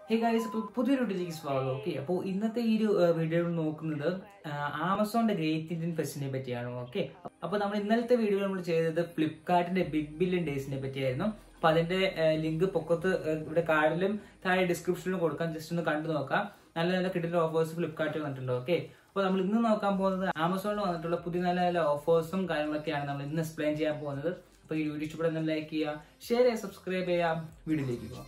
hey guys അപ്പോൾ പുതിയൊരു വീഡിയോയിലേക്ക് സ്വാഗതം ഓക്കെ അപ്പോൾ ഇന്നത്തെ ഈ ഒരു വീഡിയോയിൽ നോക്കുന്നത് ആമസോണിന്റെ ഗ്രേറ്റ് ഇന്ത്യൻ ഫെസ്റ്റിനെ പറ്റിയാണ് ഓക്കെ അപ്പോൾ നമ്മൾ ഇന്നലത്തെ വീഡിയോ നമ്മൾ ചെയ്തത് ഫ്ലിപ്കാർട്ടിന്റെ ബിഗ് ബില്യൺ ഡേയ്സിനെ പറ്റിയായിരുന്നു അപ്പോൾ അതിന്റെ ലിങ്ക് പൊക്കത്ത് ആ, ഇവിടെ കാർഡിലും താഴെ ഡിസ്ക്രിപ്ഷനിലും കൊടുക്കാം ജസ്റ്റ് ഒന്ന് കണ്ടു നോക്കാം നല്ല നല്ല കിട്ടുന്ന ഓഫേഴ്സ് ഫ്ലിപ്കാർട്ടിൽ വന്നിട്ടുണ്ട് ഓക്കെ അപ്പോൾ നമ്മൾ ഇന്ന് നോക്കാൻ പോകുന്നത് ആമസോണിൽ വന്നിട്ടുള്ള പുതിയ നല്ല നല്ല ഓഫേഴ്സും കാര്യങ്ങളൊക്കെയാണ് നമ്മൾ ഇന്ന് എക്സ്പ്ലെയിൻ ചെയ്യാൻ പോകുന്നത് അപ്പോൾ ഈ വീഡിയോ ഇഷ്ടപ്പെടുന്ന ലൈക്ക് ചെയ്യുക ഷെയർ ചെയ്യുക സബ്സ്ക്രൈബ് ചെയ്യുക വീഡിയോയിലേക്ക് പോകാം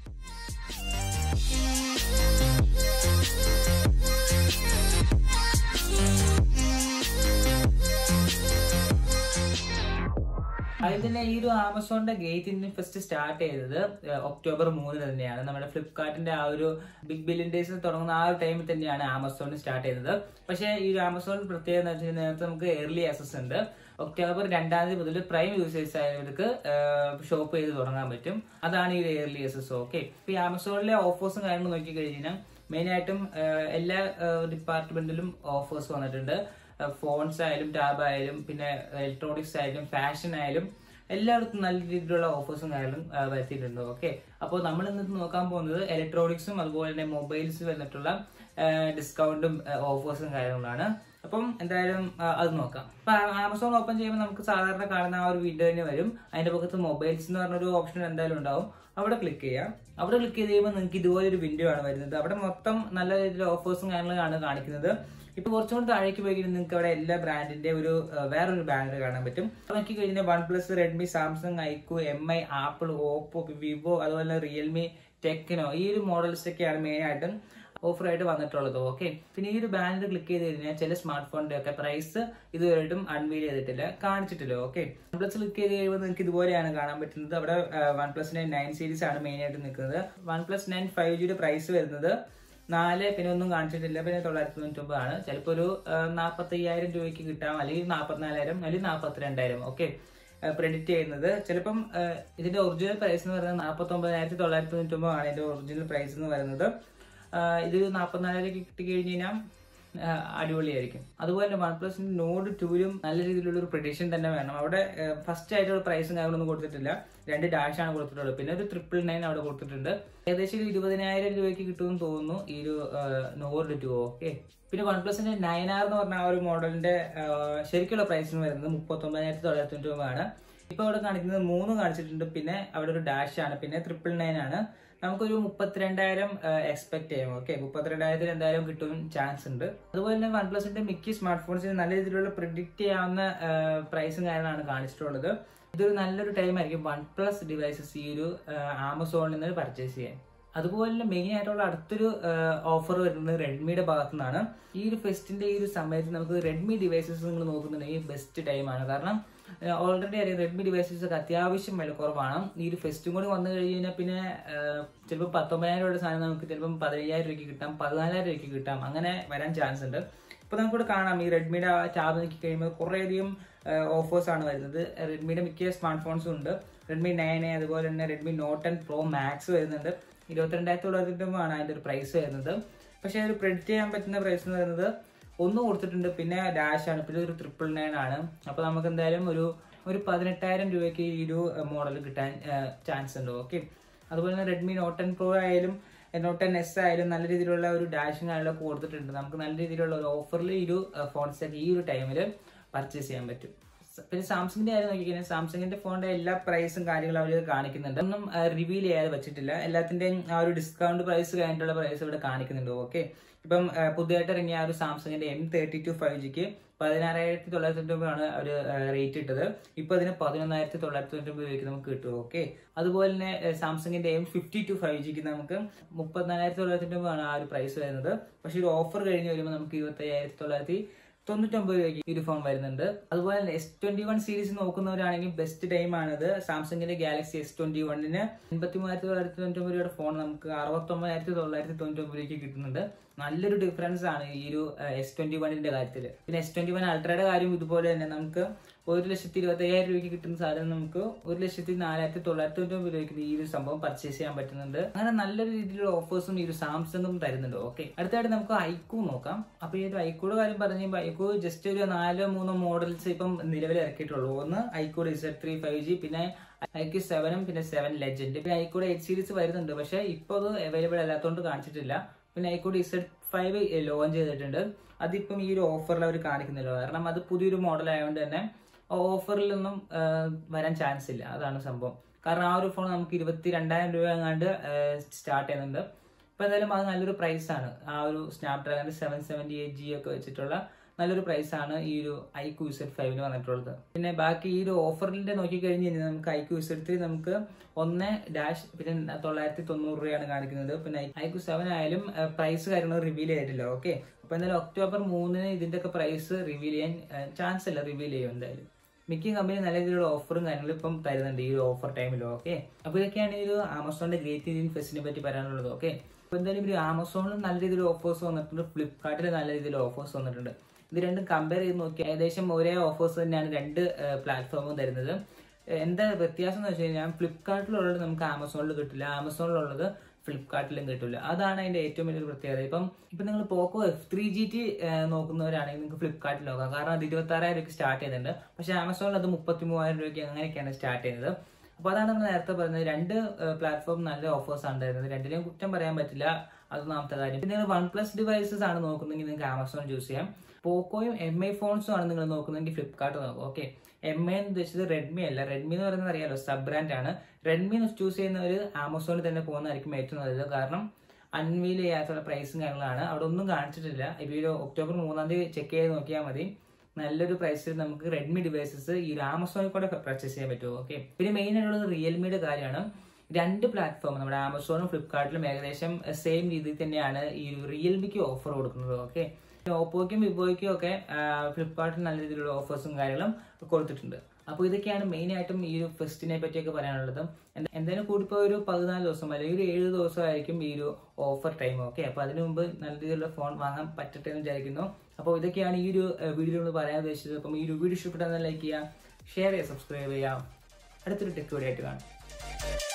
അതിൽ തന്നെ ഈ ഒരു ആമസോണിന്റെ ഗേറ്റ് ഇന്ത്യൻ ഫെസ്റ്റ് സ്റ്റാർട്ട് ചെയ്തത് ഏഹ്, ഒക്ടോബർ മൂന്നിന് തന്നെയാണ് നമ്മുടെ ഫ്ലിപ്കാർട്ടിന്റെ ആ ഒരു ബിഗ് ബില്യൺ ഡേയ്സ് തുടങ്ങുന്ന ആ ഒരു ടൈമിൽ തന്നെയാണ് ആമസോണിൽ സ്റ്റാർട്ട് ചെയ്തത് പക്ഷേ ഈ ഒരു ആമസോൺ പ്രത്യേകത എന്ന് വെച്ചാൽ നേരത്തെ നമുക്ക് എയർലി ആക്സസ് ഉണ്ട് ഒക്ടോബർ രണ്ടാം തീയതി മുതൽ പ്രൈം യൂസേഴ്സ് ആയവർക്ക് ഷോപ്പ് ചെയ്ത് തുടങ്ങാൻ പറ്റും അതാണ് ഈ ഒരു എയർലി ആക്സസ് ഓക്കെ ഇപ്പൊ ഈ ആമസോണിലെ ഓഫേഴ്സും കാര്യങ്ങളും നോക്കി കഴിഞ്ഞാൽ മെയിൻ ആയിട്ടും ഏഹ്, എല്ലാ ഡിപ്പാർട്ട്മെന്റിലും ഓഫേഴ്സ് വന്നിട്ടുണ്ട് ഫോൺസ് ആയാലും ടാബ് ആയാലും പിന്നെ ഇലക്ട്രോണിക്സ് ആയാലും ഫാഷൻ ആയാലും എല്ലായിടത്തും നല്ല രീതിയിലുള്ള ഓഫേഴ്സും കാര്യങ്ങളും ആ, വരുത്തിയിട്ടുണ്ട് ഓക്കെ അപ്പോൾ നമ്മൾ ഇന്ന് നോക്കാൻ പോകുന്നത് ഇലക്ട്രോണിക്സും അതുപോലെ തന്നെ മൊബൈൽസ് വന്നിട്ടുള്ള ഡിസ്കൗണ്ടും ഓഫേഴ്സും കാര്യങ്ങളാണ് അപ്പം എന്തായാലും ആ, അത് നോക്കാം അപ്പൊ ആമസോൺ ഓപ്പൺ ചെയ്യുമ്പോൾ നമുക്ക് സാധാരണ കാണുന്ന ആ ഒരു വീഡിയോ തന്നെ വരും അതിന്റെ പക്കത്ത് മൊബൈൽസ് എന്ന് പറഞ്ഞൊരു ഓപ്ഷൻ എന്തായാലും ഉണ്ടാവും അവിടെ ക്ലിക്ക് ചെയ്യാം അവിടെ ക്ലിക്ക് ചെയ്ത് കഴിയുമ്പോൾ നിങ്ങൾക്ക് ഇതുപോലെ ഒരു വിൻഡോ ആണ് വരുന്നത് അവിടെ മൊത്തം നല്ല രീതിയിൽ ഓഫേഴ്സും കാര്യങ്ങളാണ് കാണിക്കുന്നത് ഇപ്പൊ കുറച്ചും കൂടി താഴേക്ക് പോയി കഴിഞ്ഞാൽ നിങ്ങൾക്ക് അവിടെ എല്ലാ ബ്രാൻഡിന്റെ ഒരു ആ, വേറൊരു ബാനർ കാണാൻ പറ്റും അപ്പൊ നോക്കി കഴിഞ്ഞാൽ OnePlus Redmi Samsung iQOO M I Apple Oppo Vivo അതുപോലെ റിയൽമി ടെക്നോ ഈ ഒരു മോഡൽസ് ഒക്കെയാണ് മെയിൻ ആയിട്ടും ഓഫർ ആയിട്ട് വന്നിട്ടുള്ളത് ഓക്കെ പിന്നെ ഈ ഒരു ബാനർ ക്ലിക്ക് ചെയ്ത് കഴിഞ്ഞാൽ ചില സ്മാർട്ട് ഫോണിന്റെ ഒക്കെ പ്രൈസ് ഇതുവരെയായിട്ടും അൺവീൽ ചെയ്തിട്ടില്ല കാണിച്ചിട്ടില്ല ഓക്കെ വൺ പ്ലസ് ക്ലിക്ക് ചെയ്ത് കഴിയുമ്പോൾ നിങ്ങൾക്ക് ഇതുപോലെയാണ് കാണാൻ പറ്റുന്നത് അവിടെ വൺ പ്ലസിന്റെ നയൻ സീരീസ് ആണ് മെയിൻ ആയിട്ട് നിൽക്കുന്നത് വൺ പ്ലസ് നയൻ ഫൈവ് ജിയുടെ പ്രൈസ് വരുന്നത് നാല് പിന്നെ ഒന്നും കാണിച്ചിട്ടില്ല പിന്നെ തൊള്ളായിരത്തി തൊണ്ണൂറ്റി ഒമ്പത് ആണ് ചിലപ്പോൾ ഒരു നാൽപ്പത്തി അയ്യായിരം രൂപയ്ക്ക് കിട്ടാം അല്ലെങ്കിൽ നാൽപ്പത്തിനാലായിരം അല്ലെങ്കിൽ നാൽപ്പത്തിരണ്ടായിരം ഓക്കെ പ്രെഡിക്റ്റ് ചെയ്യുന്നത് ചിലപ്പം ആ, ഇതിന്റെ ഒറിജിനൽ പ്രൈസ് എന്ന് പറയുന്നത് നാൽപ്പത്തി ഒമ്പതിനായിരത്തി തൊള്ളായിരത്തി തൊണ്ണൂറ്റി ഒമ്പതാണ് ഇതിന്റെ ഒറിജിനൽ പ്രൈസ് എന്ന് പറയുന്നത് ആ, ഇത് നാൽപ്പത്തിനാലായിരം കിട്ടി കഴിഞ്ഞ് കഴിഞ്ഞാൽ ആ, അടിപൊളിയായിരിക്കും അതുപോലെ തന്നെ വൺ പ്ലസിന്റെ നോഡ് ടൂലും നല്ല രീതിയിലുള്ള ഒരു പ്രഡിഷൻ തന്നെ വേണം അവിടെ ഫസ്റ്റ് ആയിട്ടുള്ള പ്രൈസും കാര്യങ്ങളൊന്നും കൊടുത്തിട്ടില്ല രണ്ട് ഡാഷ് ആണ് കൊടുത്തിട്ടുള്ളത് പിന്നെ ഒരു ട്രിപ്പിൾ നയൻ അവിടെ കൊടുത്തിട്ടുണ്ട് ഏകദേശം ഒരു ഇരുപതിനായിരം രൂപയ്ക്ക് കിട്ടുമെന്ന് തോന്നുന്നു ഈ ഒരു നോഡ് ടു ഓക്കെ പിന്നെ വൺ പ്ലസിന്റെ നയൻ ആർ എന്ന് പറഞ്ഞ ആ ഒരു മോഡലിന്റെ ശരിക്കുള്ള പ്രൈസ് വരുന്നത് മുപ്പത്തി ഒമ്പതിനായിരത്തി തൊള്ളായിരത്തി തൊണ്ണൂറ്റി ഒമ്പതാണ് ഇപ്പൊ അവിടെ കാണിക്കുന്നത് മൂന്ന് കാണിച്ചിട്ടുണ്ട് പിന്നെ അവിടെ ഒരു ഡാഷ് ആണ് പിന്നെ ട്രിപ്പിൾ നയൻ ആണ് നമുക്കൊരു മുപ്പത്തിരണ്ടായിരം എക്സ്പെക്ട് ചെയ്യാം ഓക്കെ മുപ്പത്തിരണ്ടായിരത്തിൽ എന്തായാലും കിട്ടും ചാൻസ് ഉണ്ട് അതുപോലെ തന്നെ വൺ പ്ലസിന്റെ മിക്ക സ്മാർട്ട് ഫോൺസിന് നല്ല രീതിയിലുള്ള പ്രിഡിക്റ്റ് ചെയ്യാവുന്ന പ്രൈസും കാര്യങ്ങളാണ് കാണിച്ചിട്ടുള്ളത് ഇതൊരു നല്ലൊരു ടൈം ആയിരിക്കും വൺ പ്ലസ് ഡിവൈസസ് ഈ ഒരു ആമസോണിൽ നിന്ന് പർച്ചേസ് ചെയ്യാൻ അതുപോലെ തന്നെ മെയിൻ ആയിട്ടുള്ള അടുത്തൊരു ഓഫർ വരുന്നത് റെഡ്മിയുടെ ഭാഗത്തു നിന്നാണ് ഈ ഒരു ഫെസ്റ്റിന്റെ ഈ ഒരു സമയത്ത് നമുക്ക് റെഡ്മി ഡിവൈസസ് നിങ്ങൾ നോക്കുന്നുണ്ടെങ്കിൽ ബെസ്റ്റ് ടൈമാണ് കാരണം ഓൾറെഡി അറിയാം റെഡ്മി ഡിവൈസസ് ഒക്കെ അത്യാവശ്യം വില കുറവാണ് ഈ ഒരു ഫെസ്റ്റും കൂടി വന്നു കഴിഞ്ഞാൽ പിന്നെ ചിലപ്പോൾ പത്തൊമ്പതിനായിരം രൂപയുടെ സാധനം നമുക്ക് ചിലപ്പം പതിനയ്യായിരം രൂപയ്ക്ക് കിട്ടാം പതിനാലായിരം രൂപയ്ക്ക് കിട്ടാം അങ്ങനെ വരാൻ ചാൻസ് ഉണ്ട് ഇപ്പൊ നമുക്കിവിടെ കാണാം ഈ റെഡ്മിയുടെ ആ ടാബ് നോക്കി കഴിയുമ്പോൾ കുറേയധികം ഓഫേഴ്സ് ആണ് വരുന്നത് റെഡ്മിയുടെ മിക്ക സ്മാർട്ട് ഫോൺസും ഉണ്ട് റെഡ്മി നയൻ അതുപോലെ തന്നെ Redmi Note ten Pro Max വരുന്നുണ്ട് ഇരുപത്തിരണ്ടായിരത്തി തൊള്ളായിരത്തിൻ്റെമാണ് അതിന്റെ ഒരു പ്രൈസ് വരുന്നത് പക്ഷേ ഒരു പ്രെഡിക്റ്റ് ചെയ്യാൻ പറ്റുന്ന പ്രൈസ് എന്ന് പറയുന്നത് ഒന്ന് കൊടുത്തിട്ടുണ്ട് പിന്നെ ഡാഷ് ആണ് പിന്നെ ഒരു ട്രിപ്പിൾ നയൻ ആണ് അപ്പൊ നമുക്ക് എന്തായാലും ഒരു ഒരു പതിനെട്ടായിരം രൂപയ്ക്ക് ഈ ഒരു മോഡൽ കിട്ടാൻ ചാൻസ് ഉണ്ട് ഓക്കെ അതുപോലെ തന്നെ റെഡ്മി നോട്ട് ടെൻ പ്രോ ആയാലും നോട്ട് ടെൻ എസ് ആയാലും നല്ല രീതിയിലുള്ള ഒരു ഡാഷും കാര്യങ്ങളൊക്കെ കൊടുത്തിട്ടുണ്ട് നമുക്ക് നല്ല രീതിയിലുള്ള ഒരു ഓഫറിൽ ഈ ഒരു ഫോൺസ് ഒക്കെ ഈ ഒരു ടൈമിൽ പർച്ചേസ് ചെയ്യാൻ പറ്റും സ- പിന്നെ സാംസങ്ങിന്റെ കാര്യം നോക്കിക്കഴിഞ്ഞാൽ സാംസങ്ങിന്റെ ഫോണിന്റെ എല്ലാ പ്രൈസും കാര്യങ്ങളും അവർ കാണിക്കുന്നുണ്ട് ഒന്നും റിവീൽ ചെയ്യാതെ വെച്ചിട്ടില്ല എല്ലാത്തിന്റെയും ആ ഒരു ഡിസ്കൗണ്ട് പ്രൈസ് കഴിഞ്ഞിട്ടുള്ള പ്രൈസ് ഇവിടെ കാണിക്കുന്നുണ്ട് ഓക്കെ ഇപ്പം ആ, പുതിയതായിട്ട് ഇറങ്ങിയ ആ ഒരു സാംസങ്ങിന്റെ എം തേർട്ടി ടു ഫൈവ് ജിക്ക് പതിനാറായിരത്തി തൊള്ളായിരത്തി തൊണ്ണൂറ്റാണ് അവർ റേറ്റ് ഇട്ടത് ഇപ്പൊ അതിന് പതിനൊന്നായിരത്തി തൊള്ളായിരത്തി തൊണ്ണൂറ്റി രൂപയ്ക്ക് നമുക്ക് കിട്ടും ഓക്കെ അതുപോലെ തന്നെ ആ, സാംസങ്ങിന്റെ എം ഫിഫ്റ്റി ടു ഫൈവ് ജിക്ക് നമുക്ക് മുപ്പത്തിനാലായിരത്തി തൊള്ളായിരത്തി തൊണ്ണൂറാണ് ആ ഒരു പ്രൈസ് വരുന്നത് പക്ഷേ ഒരു ഓഫർ കഴിഞ്ഞ് വരുമ്പോൾ നമുക്ക് ഇരുപത്തി അയ്യായിരത്തി തൊള്ളായിരത്തി തൊണ്ണൂറ്റൊമ്പത് രൂപയ്ക്ക് ഈ ഒരു ഫോൺ വരുന്നുണ്ട് അതുപോലെ തന്നെ എസ് ട്വന്റി വൺ സീരീസ് നോക്കുന്നവരാണെങ്കിൽ ബെസ്റ്റ് ടൈം ആണിത് സാംസങ്ങിന്റെ ഗാലക്സി എസ് ട്വന്റി വണ്ണിന് എൺപത്തി മൂവായിരത്തി തൊള്ളായിരത്തി തൊണ്ണൂറ്റി ഒമ്പത് രൂപയുടെ ഫോൺ നമുക്ക് അറുപത്തൊമ്പതിനായിരത്തി തൊള്ളായിരത്തി തൊണ്ണൂറ്റി ഒമ്പത് രൂപയ്ക്ക് കിട്ടുന്നുണ്ട് നല്ലൊരു ഡിഫറൻസ് ആണ് ഈ ഒരു എസ് ട്വന്റി വണ്ണിന്റെ കാര്യത്തിൽ പിന്നെ എസ് ട്വന്റി വൺ അൾട്രയുടെ കാര്യം ഇതുപോലെ തന്നെ നമുക്ക് ഒരു ലക്ഷത്തി ഇരുപത്തി അയ്യായിരം രൂപയ്ക്ക് കിട്ടുന്ന സാധനം നമുക്ക് ഒരു ലക്ഷത്തി നാലായിരത്തി തൊള്ളായിരത്തി തൊണ്ണൂറ്റി രൂപയ്ക്ക് ഈ ഒരു സംഭവം പർച്ചേസ് ചെയ്യാൻ പറ്റുന്നുണ്ട് അങ്ങനെ നല്ലൊരു രീതിയിലുള്ള ഓഫേഴ്സും ഈ ഒരു സാംസങ്ങും തരുന്നുണ്ട് ഓക്കെ അടുത്തായിട്ട് നമുക്ക് ഐക്കു നോക്കാം അപ്പൊ ഈ ഒരു ഐക്കൂടെ കാര്യം പറഞ്ഞു കഴിയുമ്പോൾ ഐക്കു ജസ്റ്റ് ഒരു നാലോ മൂന്നോ മോഡൽസ് ഇപ്പം നിലവിൽ ഇറക്കിയിട്ടുള്ളൂ ഒന്ന് ഐക്കൂടെ ഇസഡ് ത്രീ ഫൈവ് ജി പിന്നെ ഐക്യു സെവനും പിന്നെ സെവൻ ലെജൻഡ് പിന്നെ ഐക്കൂടെ എയ്റ്റ് സീരീസ് വരുന്നുണ്ട് പക്ഷെ ഇപ്പോൾ അത് അവൈലബിൾ അല്ലാത്തതുകൊണ്ട് കാണിച്ചിട്ടില്ല പിന്നെ ഐക്കൂടെ ഇസഡ് ഫൈവ് ലോഞ്ച് ചെയ്തിട്ടുണ്ട് അതിപ്പം ഈ ഒരു ഓഫറിൽ അവർ കാണിക്കുന്നില്ല കാരണം അത് പുതിയൊരു മോഡൽ ആയതുകൊണ്ട് തന്നെ ഓഫറിലൊന്നും ആ, വരാൻ ചാൻസ് ഇല്ല അതാണ് സംഭവം കാരണം ആ ഒരു ഫോൺ നമുക്ക് ഇരുപത്തി രണ്ടായിരം രൂപ എങ്ങാണ്ട് സ്റ്റാർട്ട് ചെയ്യുന്നുണ്ട് ഇപ്പൊ എന്തായാലും അത് നല്ലൊരു പ്രൈസ് ആണ് ആ ഒരു സ്നാപ്ഡ്രാഗന്റെ സെവൻ സെവന്റി എയ്റ്റ് ജി ഒക്കെ വെച്ചിട്ടുള്ള നല്ലൊരു പ്രൈസ് ആണ് ഈ ഒരു ഐക്യു ഇസഡ് ഫൈവിന് വന്നിട്ടുള്ളത് പിന്നെ ബാക്കി ഈ ഒരു ഓഫറിന്റെ നോക്കിക്കഴിഞ്ഞ് കഴിഞ്ഞാൽ നമുക്ക് ഐക്യു ഇസഡ് ത്രീ നമുക്ക് ഒന്ന് ഡാഷ് പിന്നെ തൊള്ളായിരത്തി തൊണ്ണൂറ് രൂപയാണ് കാണിക്കുന്നത് പിന്നെ ഐക്യു സെവൻ ആയാലും പ്രൈസ് കാര്യങ്ങൾ റിവീൽ ചെയ്തിട്ടില്ല ഓക്കെ അപ്പൊ എന്തായാലും ഒക്ടോബർ മൂന്നിന് ഇതിന്റെ ഒക്കെ പ്രൈസ് റിവീൽ ചെയ്യാൻ ചാൻസ് ഇല്ല റിവീൽ ചെയ്യും എന്തായാലും മിക്ക കമ്പനി നല്ല രീതിയിലുള്ള ഓഫറും കാര്യങ്ങളും ഇപ്പം തരുന്നുണ്ട് ഈ ഒരു ഓഫർ ടൈമിലും ഓക്കെ അപ്പൊ ഇതൊക്കെയാണ് ഈ ഒരു ആമസോണിന്റെ ഗ്രേറ്റ് ഇന്ത്യൻ ഫെസ്റ്റിനെ പറ്റി പറയാനുള്ളത് ഓക്കെ അപ്പൊ എന്തായാലും ഒരു ആമസോണിൽ നല്ല രീതിയിൽ ഓഫേഴ്സ് വന്നിട്ടുണ്ട് ഫ്ലിപ്കാർട്ടിൽ നല്ല രീതിയിൽ ഓഫേഴ്സ് വന്നിട്ടുണ്ട് ഇത് രണ്ടും കമ്പയർ ചെയ്ത് നോക്കി ഏകദേശം ഒരേ ഓഫേഴ്സ് തന്നെയാണ് രണ്ട് പ്ലാറ്റ്ഫോമും തരുന്നത് ഏഹ് എന്താ വ്യത്യാസം എന്ന് വെച്ച് കഴിഞ്ഞാൽ ഫ്ലിപ്കാർട്ടിലുള്ളത് നമുക്ക് ആമസോണിൽ കിട്ടില്ല ആമസോണിലുള്ളത് ഫ്ലിപ്കാർട്ടിലും കിട്ടില്ല അതാണ് അതിന്റെ ഏറ്റവും വലിയൊരു പ്രത്യേകത ഇപ്പം ഇപ്പൊ നിങ്ങൾ Poco F three G T നോക്കുന്നവരാണെങ്കിൽ നിങ്ങൾക്ക് ഫ്ലിപ്കാർട്ടിൽ നോക്കാം കാരണം അത് ഇരുപത്തി ആറായിരം രൂപയ്ക്ക് സ്റ്റാർട്ട് ചെയ്യുന്നുണ്ട് പക്ഷെ ആമസോണിൽ അത് മുപ്പത്തി മൂവായിരം രൂപയ്ക്ക് അങ്ങനെയൊക്കെയാണ് സ്റ്റാർട്ട് ചെയ്യുന്നത് അപ്പൊ അതാണ് നമ്മൾ നേരത്തെ പറഞ്ഞത് രണ്ട് പ്ലാറ്റ്ഫോം നല്ല ഓഫേഴ്സ് ആണ് തരുന്നത് രണ്ടിനെയും കുറ്റം പറയാൻ പറ്റില്ല അത് ഒന്നാമത്തെ കാര്യം പിന്നെ നിങ്ങൾ വൺ പ്ലസ് ഡിവൈസസ് ആണ് നോക്കുന്നതെങ്കിൽ നിങ്ങൾക്ക് ആമസോൺ ചൂസ് ചെയ്യാം പോക്കോയും എം ഐ ഫോൺസും ആണ് നിങ്ങൾ നോക്കുന്നതെങ്കിൽ ഫ്ലിപ്കാർട്ട് നോക്കും ഓക്കെ എം ഐ എന്ന് ഉദ്ദേശിച്ചത് റെഡ്മി അല്ല റെഡ്മി എന്ന് പറയുന്നത് അറിയാലോ സബ് ബ്രാൻഡ് ആണ് റെഡ്മി ചൂസ് ചെയ്യുന്നവർ ആമസോണിൽ തന്നെ പോകുന്നതായിരിക്കും ഏറ്റവും നല്ലത് കാരണം അൺവീൽ ചെയ്യാത്തുള്ള പ്രൈസും കാര്യങ്ങളാണ് അവിടെ ഒന്നും കാണിച്ചിട്ടില്ല ഇപ്പൊ ഈ ഒരു ഒക്ടോബർ മൂന്നാം തീയതി ചെക്ക് ചെയ്ത് നോക്കിയാൽ മതി നല്ലൊരു പ്രൈസിൽ നമുക്ക് റെഡ്മി ഡിവൈസസ് ഈ ഒരു ആമസോണിൽ കൂടെ പർച്ചേസ് ചെയ്യാൻ പറ്റുമോ ഓക്കെ പിന്നെ മെയിൻ ആയിട്ടുള്ളത് റിയൽമിയുടെ കാര്യമാണ് രണ്ട് പ്ലാറ്റ്ഫോം നമ്മുടെ ആമസോണും ഫ്ലിപ്കാർട്ടിലും ഏകദേശം സെയിം രീതിയിൽ തന്നെയാണ് ഈ റിയൽമിക്ക് ഓഫർ കൊടുക്കുന്നത് ഓക്കെ ഓപ്പോയ്ക്കും വിവോയ്ക്കും ഒക്കെ ഫ്ലിപ്കാർട്ടിൽ നല്ല രീതിയിലുള്ള ഓഫേഴ്സും കാര്യങ്ങളും കൊടുത്തിട്ടുണ്ട് അപ്പോൾ ഇതൊക്കെയാണ് മെയിൻ ആയിട്ടും ഈ ഒരു ഫെസ്റ്റിനെ പറ്റിയൊക്കെ പറയാനുള്ളത് എന്ത- എന്തായാലും കൂടിപ്പോ ഒരു പതിനാല് ദിവസം അല്ലെങ്കിൽ ഒരു ഏഴ് ദിവസമായിരിക്കും ഈ ഒരു ഓഫർ ടൈം ഓക്കെ അപ്പോൾ അതിനു മുമ്പ് നല്ല രീതിയിലുള്ള ഫോൺ വാങ്ങാൻ പറ്റട്ടെ എന്ന് വിചാരിക്കുന്നു അപ്പോൾ ഇതൊക്കെയാണ് ഈ ഒരു വീഡിയോയിൽ പറയാൻ ഉദ്ദേശിച്ചത് അപ്പം ഈ ഒരു വീഡിയോ ഇഷ്ടപ്പെട്ടാൽ ലൈക്ക് ചെയ്യുക ഷെയർ ചെയ്യുക സബ്സ്ക്രൈബ് ചെയ്യുക അടുത്തൊരു ടെക് വീഡിയോ ആയിട്ട് കാണാം